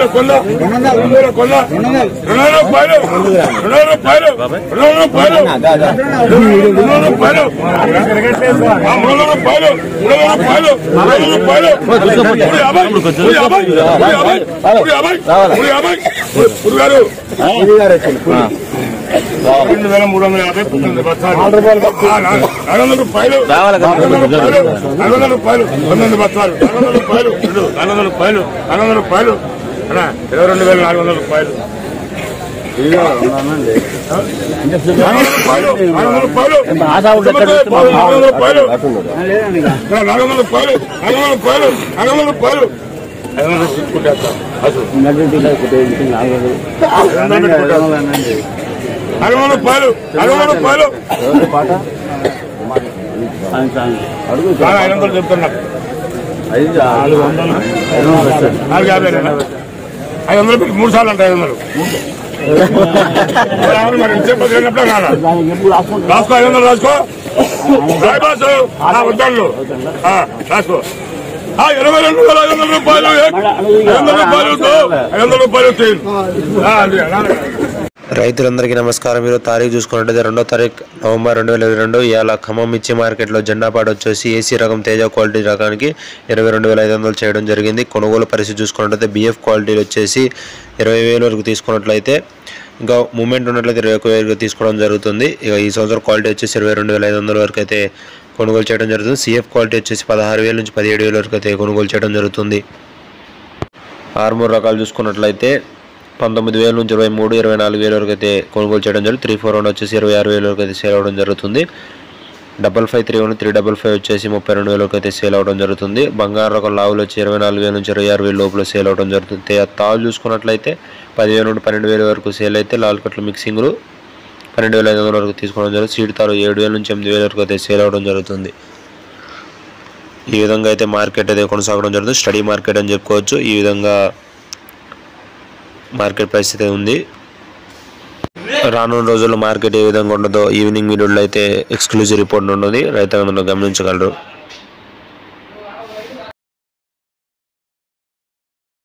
వేల కొల్ల రెండు వేల కొల్ల రెండు వేల రూపాయలు రెండు వేల రూపాయలు రెండు వేల రూపాయలు రెండు వేల రూపాయలు ఆ, మూడు వేల రూపాయలు మూడు వేల రూపాయలు మూడు వేల రూపాయలు మూడు యాభై మూడు యాభై మూడు యాభై మూడు యాభై మూడు యాభై మూడు గారు రెండు వేల మూడు వందల యాభై పంతొమ్మిది బత్తాలు ఆ, నాలుగు వందల రూపాయలు నాలుగు వందల రూపాయలు నాలుగు వందల రూపాయలు పంతొమ్మిది బత్తాలు నాలుగు వందల రూపాయలు రెండు నాలుగు వందల రూపాయలు నాలుగు వందల రూపాయలు అన్నా, ఇరవై రెండు వేల నాలుగు వందల రూపాయలు నాలుగు వందల రూపాయలు నాలుగు వందల రూపాయలు నాలుగు వందల రూపాయలు నాలుగు వందల రూపాయలు నాలుగు వందల రూపాయలు నాలుగు వందల రూపాయలు ఐదు వందలు తీసుకుంటేస్తా. అసలు. నాలుగు వందల రూపాయలు నాలుగు వందల రూపాయలు చాలా ఐదు వందలు చెప్తున్నా నాలుగు యాభై ఐదు వందలు పెట్టి మూడు సార్లు అంట ఐదు వందలు రావాలి మరి చెప్పదు లేనప్పుడే కాదా రాసుకో ఐదు వందలు రాసుకో రాయ్ బాసు ఆ వద్దాళ్ళు ఆ, రాసుకో ఆ, ఇరవై రెండు వేల ఐదు వందల రూపాయలు ఐదు వందల రూపాయలు ఐదు వందల రూపాయలు చేయండి ఆ, అది, అలాగే. రైతులందరికీ నమస్కారం మీరు తారీఖు చూసుకున్నట్టయితే రెండో తారీఖు నవంబర్ రెండు వేల ఇరవై రెండు ఇవాళ ఖమ్మం మిర్చి మార్కెట్లో జెండా పాట వచ్చేసి ఏసీ రకం తేజ క్వాలిటీ రకానికి ఇరవై రెండు వేల ఐదు వందలు చేయడం జరిగింది కొనుగోలు పరిస్థితి చూసుకున్నట్లయితే బిఎఫ్ క్వాలిటీలు వచ్చేసి ఇరవై వేల వరకు తీసుకున్నట్లయితే ఇంకా మూమెంట్ ఉన్నట్లయితే ఇరవై ఒక వేలకు తీసుకోవడం జరుగుతుంది ఇక ఈ సంవత్సరం క్వాలిటీ వచ్చేసి ఇరవై రెండు వేల ఐదు వందల వరకు అయితే కొనుగోలు చేయడం జరుగుతుంది సిఎఫ్ క్వాలిటీ వచ్చేసి పదహారు వేల నుంచి పదిహేడు వేల వరకు అయితే కొనుగోలు చేయడం జరుగుతుంది ఆర్మూర్ రకాలు చూసుకున్నట్లయితే పంతొమ్మిది వేల నుంచి ఇరవై మూడు ఇరవై నాలుగు వేల వరకు అయితే కొనుగోలు చేయడం జరుగుతుంది త్రీ ఫోర్ వన్ వచ్చేసి ఇరవై ఆరు వేల వరకు అయితే సేల్ అవ్వడం జరుగుతుంది double five three one three double five వచ్చేసి ముప్పై రెండు వేల వరకు అయితే సేల్ అవ్వడం జరుగుతుంది బంగారు రకం లావులు వచ్చి ఇరవై నాలుగు వేల నుంచి ఇరవై ఆరు వేల లోపల సేల్ అవ్వడం జరుగుతుంది తే- తాళ్ళు చూసుకున్నట్లయితే పదివేల నుండి పన్నెండు వేల వరకు సేల్ అయితే లాల్ కట్లు మిక్సింగ్లు పన్నెండు వేల ఐదు వందల వరకు తీసుకోవడం జరుగుతుంది సీడ్ తారు ఏడు వేల నుంచి ఎనిమిది వేల వరకు అయితే సేల్ అవ్వడం జరుగుతుంది ఈ విధంగా అయితే మార్కెట్ అయితే కొనసాగడం జరుగుతుంది స్టడీ మార్కెట్ అని చెప్పుకోవచ్చు ఈ విధంగా మార్కెట్ పరిస్థితి ఉంది రానున్న రోజుల్లో మార్కెట్ ఏ విధంగా ఉండదో ఈవినింగ్ వీడియోలో అయితే ఎక్స్క్లూజివ్ రిపోర్ట్ ఉండదు రైతాంగంలో గమనించగలరు